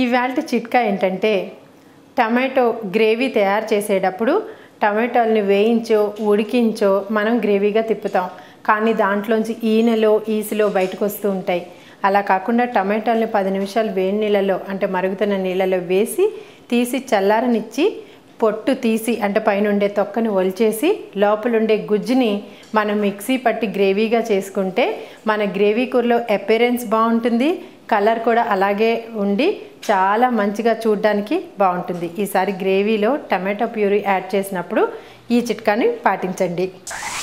ఇవాళ చిట్కా ఏంటంటే టమాటో గ్రేవీ తయారు చేసేటప్పుడు టమాటోల్ని వేయించో ఉడికించో మనం గ్రేవీగా తిప్పుతాం కానీ దాంట్లోంచి ఈనెలో ఈసులో బయటకు వస్తూ ఉంటాయి అలా కాకుండా టమాటోల్ని పది నిమిషాలు వేడి నీళ్ళలో అంటే మరుగుతున్న నీళ్ళలో వేసి తీసి చల్లారనిచ్చి పొట్టు తీసి అంటే పైన ఉండే తొక్కని ఒలిచేసి లోపల ఉండే గుజ్జుని మనం మిక్సీ పట్టి గ్రేవీగా చేసుకుంటే మన గ్రేవీ కూరలో అపీరెన్స్ బాగుంటుంది కలర్ కూడా అలాగే ఉండి చాలా మంచిగా చూడడానికి బాగుంటుంది ఈసారి గ్రేవీలో టమాటో ప్యూరీ యాడ్ చేసినప్పుడు ఈ చిట్కాని పాటించండి